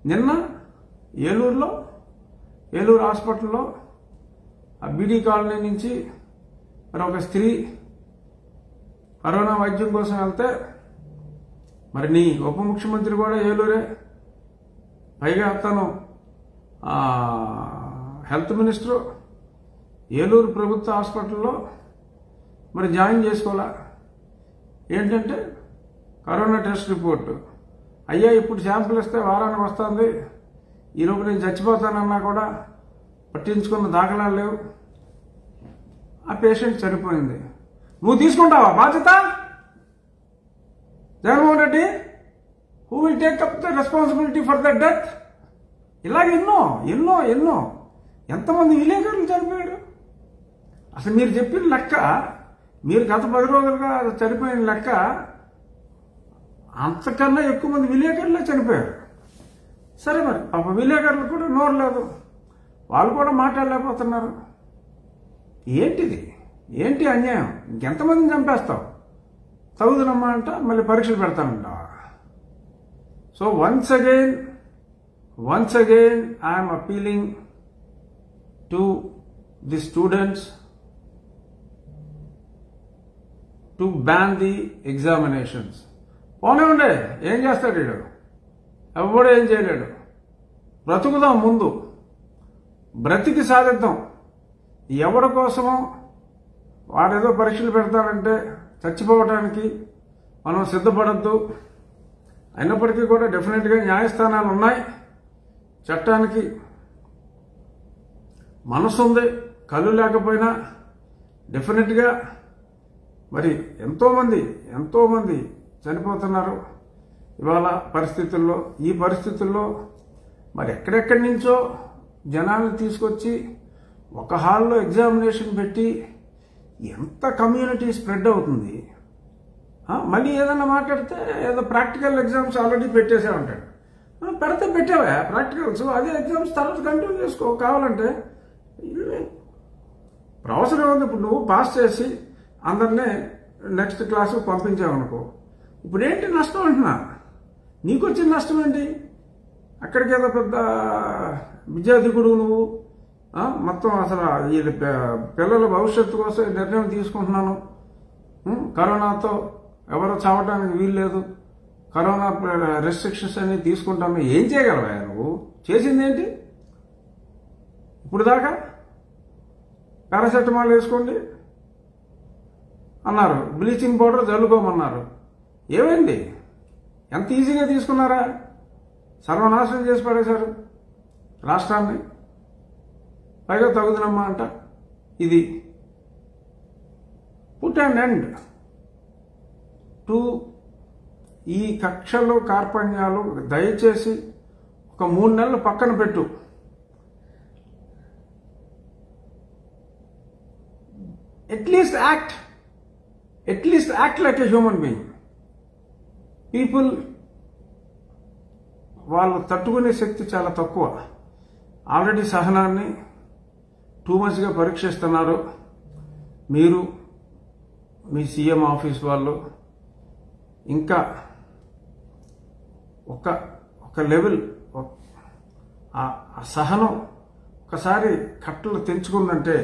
నిన్న ఏలూరులో ఏలూరు హాస్పిటల్లో ఆ బీడీ కాలనీ నుంచి మరి ఒక స్త్రీ కరోనా వైద్యం కోసం వెళ్తే మరి నీ ఉప ముఖ్యమంత్రి కూడా ఏలూరే పైగా తను ఆ, హెల్త్ మినిస్టరు ఏలూరు ప్రభుత్వ హాస్పిటల్లో మరి జాయిన్ చేసుకోవాలా ఏంటంటే కరోనా టెస్ట్ రిపోర్ట్ అయ్యా ఇప్పుడు శాంపుల్ ఇస్తే వారానికి వస్తుంది ఈలోపు నేను చచ్చిపోతానన్నా కూడా పట్టించుకున్న దాఖలాలు లేవు ఆ పేషెంట్ చనిపోయింది నువ్వు తీసుకుంటావా బాధ్యత Jaganmohan Reddy who will take up the responsibility for the death ఇలాగ ఎన్నో ఎన్నో ఎన్నో ఎంతమంది విలేకరులు చనిపోయారు అసలు మీరు చెప్పిన లెక్క మీరు గత పది రోజులుగా చనిపోయిన లెక్క అంతకన్నా ఎక్కువ మంది విలేకరులే చనిపోయారు సరే మరి పాప విలేకరులు కూడా నోరు లేదు వాళ్ళు కూడా మాట్లాడలేకపోతున్నారు ఏంటిది ఏంటి అన్యాయం ఇంకెంతమందిని చంపేస్తావు చదువుతున్నమ్మా అంట మళ్ళీ పరీక్షలు పెడతానంట so once again once again I'm appealing to the students to ban the examinations పోనే ఉండే ఏం చేస్తాడు వీడు ఎవడు ఏం చేయలేడు బ్రతుకుదాం ముందు బ్రతికి సాధిద్దాం ఎవరి కోసమో వాడేదో పరీక్షలు పెడతాడంటే చచ్చిపోవటానికి మనం సిద్ధపడద్దు అయినప్పటికీ కూడా డెఫినెట్గా న్యాయస్థానాలు ఉన్నాయి చట్టానికి మనసు ఉంది కళ్ళు లేకపోయినా డెఫినెట్గా మరి ఎంతోమంది ఎంతోమంది చనిపోతున్నారు ఇవాళ పరిస్థితుల్లో ఈ పరిస్థితుల్లో మరి ఎక్కడెక్కడి నుంచో జనాలను తీసుకొచ్చి ఒక హాల్లో ఎగ్జామినేషన్ పెట్టి ఎంత కమ్యూనిటీ స్ప్రెడ్ అవుతుంది ఆ, మళ్ళీ ఏదన్నా మాట్లాడితే ఏదో ప్రాక్టికల్ ఎగ్జామ్స్ ఆల్రెడీ పెట్టేసే ఉంటాడు ఆ, పెడితే పెట్టావా ప్రాక్టికల్స్ అదే ఎగ్జామ్స్ తర్వాత కంటిన్యూ చేసుకో కావాలంటే ఇది- ఇప్పుడు అవసరం ఉంది ఇప్పుడు నువ్వు పాస్ చేసి అందరినీ నెక్స్ట్ క్లాసు పంపించావనుకో ఇప్పుడు ఏంటి నష్టం అంటున్నా నీకు వచ్చిన నష్టం ఏంటి అక్కడికి ఏదో పెద్ద విద్యాధికుడు నువ్వు ఆ, మొత్తం అసలు ఈ ప- పిల్లల భవిష్యత్తు కోసం ఈ నిర్ణయం తీసుకుంటున్నాను ఉం, కరోనాతో ఎవరు చావడానికి వీల్లేదు కరోనా రెస్ట్రిక్షన్స్ అన్ని తీసుకుంటాము ఏం చేయగలవా నువ్వు చేసింది ఏంటి ఇప్పుడు దాకా పారాసెటమాల్ వేసుకోండి అన్నారు బ్లీచింగ్ పౌడర్ చల్లుకోమన్నారు ఏమైంది ఎంత ఈజీగా తీసుకున్నారా సర్వనాశనం చేసి పడేశారు రాష్ట్రాన్ని పైగా తగుదనమ్మా అంట ఇది పుట్ అండ్ ఎండ్ టు ఈ కక్షలు కార్పణ్యాలు దయచేసి ఒక మూడు నెలలు పక్కన పెట్టు at least act at least act like a human being people వాళ్ళు తట్టుకునే శక్తి చాలా తక్కువ ఆల్రెడీ సహనాన్ని టూ మచ్గా పరీక్షిస్తున్నారు మీరు మీ సీఎం ఆఫీస్ వాళ్ళు ఇంకా ఒక ఒక లెవెల్ ఒక- ఆ ఆ సహనం ఒకసారి కట్టలు తెంచుకుందంటే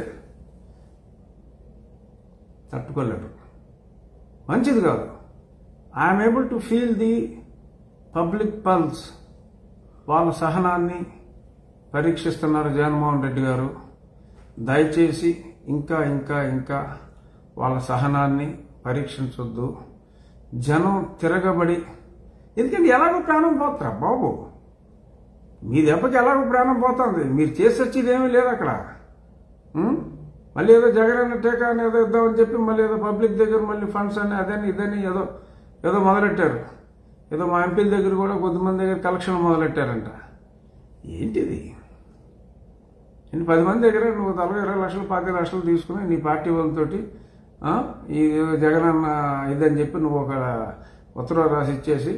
తట్టుకోలేరు మంచిది కాదు I'm able to feel the public pulse వాళ్ళ సహనాన్ని పరీక్షిస్తున్నారు జగన్మోహన్ రెడ్డి గారు దయచేసి ఇంకా ఇంకా ఇంకా వాళ్ళ సహనాన్ని పరీక్షించొద్దు జనం తిరగబడి ఎందుకంటే ఎలాగో ప్రాణం పోతారా బాబు మీ దెబ్బకి ఎలాగో ప్రాణం పోతుంది మీరు చేసి వచ్చేది ఏమీ లేదు అక్కడ ఉం? మళ్ళీ ఏదో జగన్ టీకా అని ఏదో ఇద్దామని చెప్పి మళ్ళీ ఏదో పబ్లిక్ దగ్గర మళ్ళీ ఫండ్స్ అని అదని ఇదని ఏదో ఏదో మొదలెట్టారు ఏదో మా ఎంపీల దగ్గర కూడా కొద్దిమంది దగ్గర కలెక్షన్ మొదలెట్టారంట ఏంటిది నేను పది మంది దగ్గర నువ్వు తలగా ఇరవై లక్షలు పాతి లక్షలు తీసుకుని నీ పార్టీ వాళ్ళతోటి ఆ, ఈ ఏదో జగన్ అన్న ఇదని చెప్పి నువ్వు ఒక ఉత్తరం రాసి ఇచ్చేసి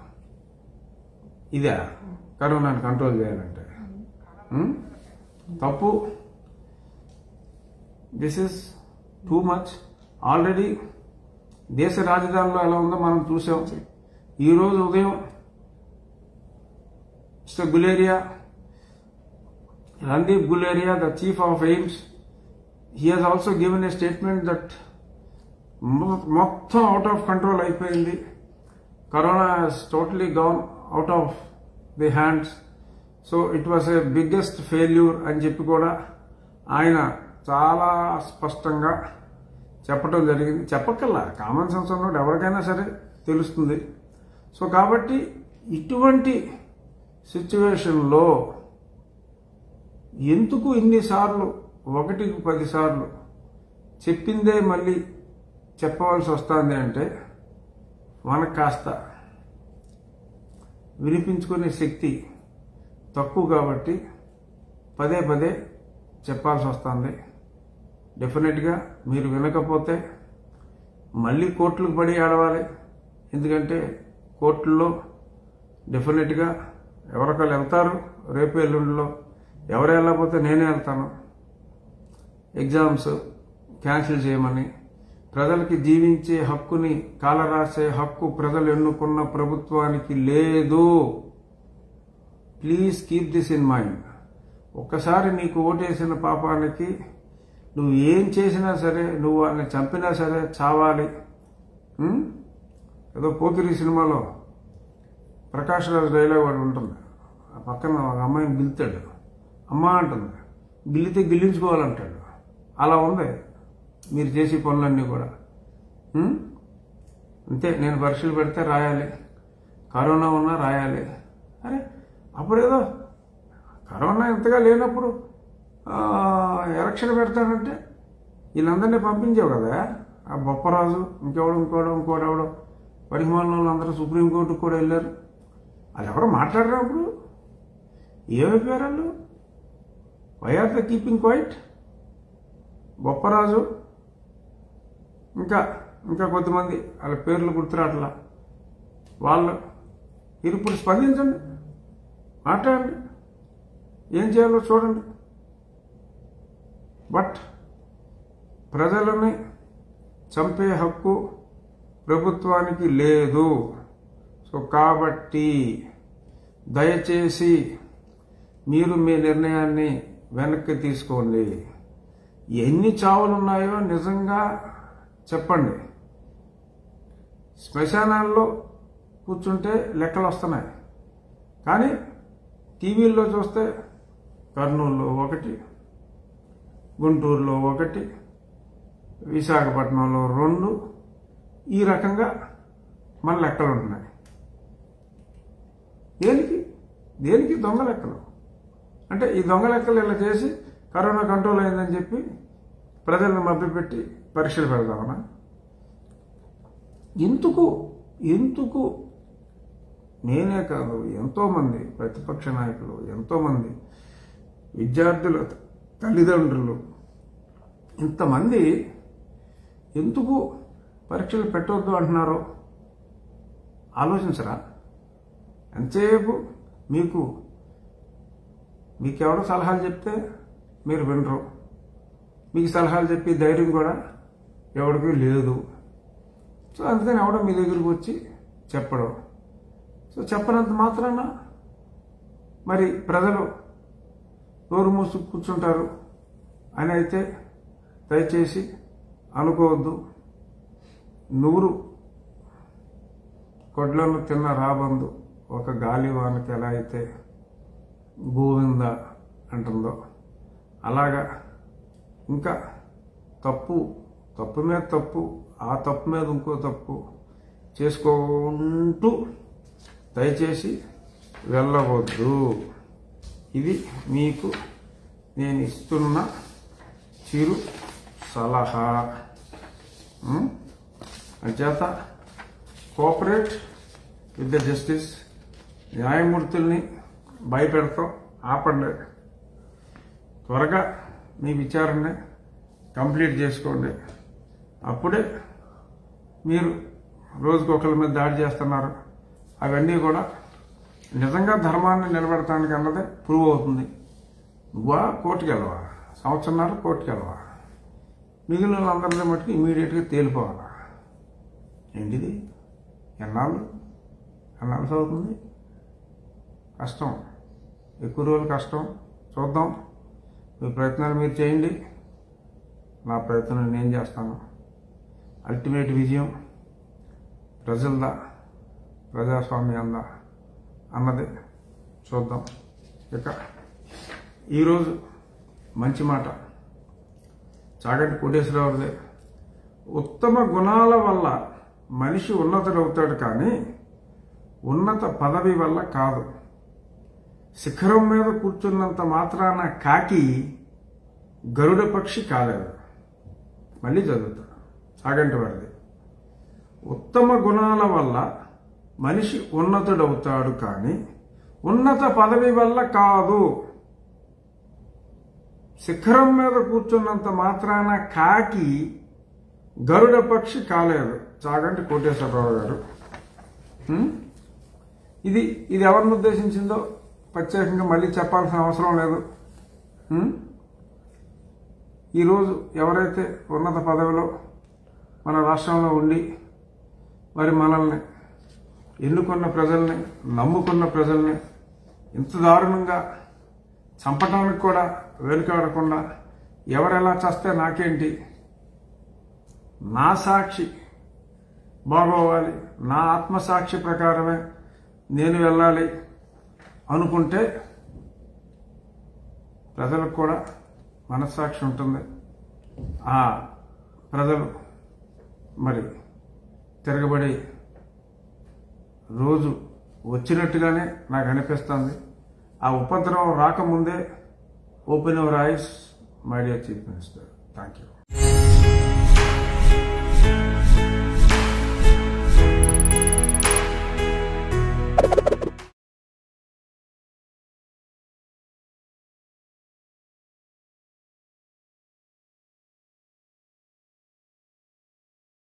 ఇదే కరోనాని కంట్రోల్ చేయాలంటే ఉం? తప్పు this is too much already దేశ రాజధానిలో ఎలా ఉందో మనం చూసాం ఈరోజు ఉదయం Mr. Guleria, Randeep Guleria, the chief of AIMS, he has also given a statement that మొ- మొత్తం అవుట్ ఆఫ్ కంట్రోల్ అయిపోయింది corona has totally gone out of the hands so it was a biggest failure అని చెప్పి కూడా ఆయన చాలా స్పష్టంగా చెప్పడం జరిగింది చెప్పకల్లా కామన్ సెన్స్ ఉన్నోడు ఎవరికైనా సరే తెలుస్తుంది సో కాబట్టి ఇటువంటి సిచ్యువేషన్లో ఎందుకు ఇన్నిసార్లు ఒకటికి పదిసార్లు చెప్పిందే మళ్ళీ చెప్పవలసి వస్తుంది అంటే మనకు కాస్త వినిపించుకునే శక్తి తక్కువ కాబట్టి పదే పదే చెప్పాల్సి వస్తుంది డెఫినెట్గా మీరు వినకపోతే మళ్ళీ కోర్టులకు పడి ఆడవాలి ఎందుకంటే కోర్టుల్లో డెఫినెట్గా ఎవరికాళ్ళు వెళ్తారు రేపు ఎల్లుండిలో ఎవరు వెళ్ళకపోతే నేనే వెళ్తాను ఎగ్జామ్స్ క్యాన్సిల్ చేయమని ప్రజలకి జీవించే హక్కుని కాలరాసే హక్కు ప్రజలు ఎన్నుకున్న ప్రభుత్వానికి లేదు please keep this in mind ఒక్కసారి నీకు ఓటేసిన పాపానికి నువ్వు ఏం చేసినా సరే నువ్వు వాళ్ళని చంపినా సరే చావాలి ఉం? ఏదో పోకిరి సినిమాలో ప్రకాష్ రాజ్ డైలాగ్ ఒకటి ఉంటుంది ఆ పక్కన ఒక అమ్మాయిని గిలుతాడు అమ్మ అంటుంది గిల్లితే గిల్లించుకోవాలంటాడు అలా ఉంది మీరు చేసే పనులన్నీ కూడా ఉం? అంతే నేను పరీక్షలు పెడితే రాయాలి కరోనా ఉన్నా రాయాలి అరే అప్పుడేదో కరోనా ఇంతగా లేనప్పుడు ఆ, ఎలక్షన్ పెడతానంటే వీళ్ళందరినీ పంపించావు కదా ఆ బొప్పరాజు ఇంకెవడు ఇంకోడు ఇంకోడెవడో పరిమాణంలో వాళ్ళందరూ సుప్రీంకోర్టుకు కూడా వెళ్ళారు వాళ్ళు ఎవరో మాట్లాడినప్పుడు ఏమైపోయారు వాళ్ళు why are the keeping quiet Bopparaju ఇంకా ఇంకా కొంతమంది వాళ్ళ పేర్లు గుర్తురాట్లా వాళ్ళు మీరు ఇప్పుడు స్పందించండి మాట్లాడండి ఏం చేయాలో చూడండి బట్ ప్రజలని చంపే హక్కు ప్రభుత్వానికి లేదు సో కాబట్టి దయచేసి మీరు మీ నిర్ణయాన్ని వెనక్కి తీసుకోండి ఎన్ని చావులు ఉన్నాయో నిజంగా చెప్పండి శ్మశానాల్లో కూర్చుంటే లెక్కలు వస్తున్నాయి కానీ టీవీల్లో చూస్తే కర్నూలులో ఒకటి గుంటూరులో ఒకటి విశాఖపట్నంలో రెండు ఈ రకంగా మన లెక్కలు ఉంటున్నాయి దేనికి దేనికి దొంగ లెక్కలు అంటే ఈ దొంగ లెక్కలు ఇలా చేసి కరోనా కంట్రోల్ అయిందని చెప్పి ప్రజలను మభ్యపెట్టి పరీక్షలు పెడదామనా ఎందుకు ఎందుకు నేనే కాదు ఎంతోమంది ప్రతిపక్ష నాయకులు ఎంతోమంది విద్యార్థుల తల్లిదండ్రులు ఇంతమంది ఎందుకు పరీక్షలు పెట్టవద్దు అంటున్నారో ఆలోచించరా ఎంతసేపు మీకు మీకెవడో సలహాలు చెప్తే మీరు వినరు మీకు సలహాలు చెప్పి ధైర్యం కూడా ఎవడికి లేదు సో అందుకని ఎవడో మీ దగ్గరికి వచ్చి చెప్పడం సో చెప్పనంత మాత్రాన మరి ప్రజలు నోరు మూసు కూర్చుంటారు అని అయితే దయచేసి అనుకోవద్దు నూరు కొడ్లను తిన్న రాబందు ఒక గాలివానకి ఎలా అయితే గోవింద అంటుందో అలాగా ఇంకా తప్పు తప్పు మీద తప్పు ఆ తప్పు మీద ఇంకో తప్పు చేసుకుంటూ దయచేసి వెళ్ళవద్దు ఇది మీకు నేను ఇస్తున్న చిరు సలహా ఉం? అంచేత కోఆపరేట్ విత్ ద జస్టిస్ న్యాయమూర్తుల్ని భయపెడతాం ఆపండి త్వరగా మీ విచారణని కంప్లీట్ చేసుకోండి అప్పుడే మీరు రోజుకు ఒకరి మీద దాడి చేస్తున్నారు అవన్నీ కూడా నిజంగా ధర్మాన్ని నిలబెడటానికి అన్నదే ప్రూవ్ అవుతుంది నువ్వా కోర్టుకు వెళ్ళవా సంవత్సరంన్నర కోర్టుకు వెళ్ళవా మిగిలిన వాళ్ళందరినీ మట్టుకు ఇమీడియట్గా తేలిపోవాలా ఏంటిది ఎన్నాళ్ళు ఎన్నాళ్ళు చదువుతుంది కష్టం ఎక్కువ రోజులు కష్టం చూద్దాం మీ ప్రయత్నాలు మీరు చేయండి నా ప్రయత్నం నేను చేస్తాను అల్టిమేట్ విజయం ప్రజలదా ప్రజాస్వామ్యందా అన్నది చూద్దాం ఇక ఈరోజు మంచి మాట చాగంటి కోటేశ్వరరావుదే ఉత్తమ గుణాల వల్ల మనిషి ఉన్నతుడవుతాడు కానీ ఉన్నత పదవి వల్ల కాదు శిఖరం మీద కూర్చున్నంత మాత్రాన కాకి గరుడ పక్షి కాలేదు మళ్ళీ చదువుతా సాగంటి వారిది ఉత్తమ గుణాల వల్ల మనిషి ఉన్నతుడవుతాడు కానీ ఉన్నత పదవి వల్ల కాదు శిఖరం మీద కూర్చున్నంత మాత్రాన కాకి గరుడ పక్షి కాలేదు చాగంటి కోటేశ్వరరావు గారు హ్మ్? ఇది ఇది ఎవరిని ఉద్దేశించిందో ప్రత్యేకంగా మళ్ళీ చెప్పాల్సిన అవసరం లేదు హ్మ్? ఈరోజు ఎవరైతే ఉన్నత పదవిలో మన రాష్ట్రంలో ఉండి మరి మనల్ని ఎన్నుకున్న ప్రజల్ని నమ్ముకున్న ప్రజల్ని ఇంత దారుణంగా చంపడానికి కూడా వెనుకాడకుండా ఎవరెలా చస్తే నాకేంటి నా సాక్షి బాగోవాలి నా ఆత్మసాక్షి ప్రకారమే నేను వెళ్ళాలి అనుకుంటే ప్రజలకు కూడా మనస్సాక్షి ఉంటుంది ఆ ప్రజలు మరి తిరగబడి రోజు వచ్చినట్టుగానే నాకు అనిపిస్తుంది ఆ ఉపద్రవం రాకముందే open our eyes my dear chief minister thank you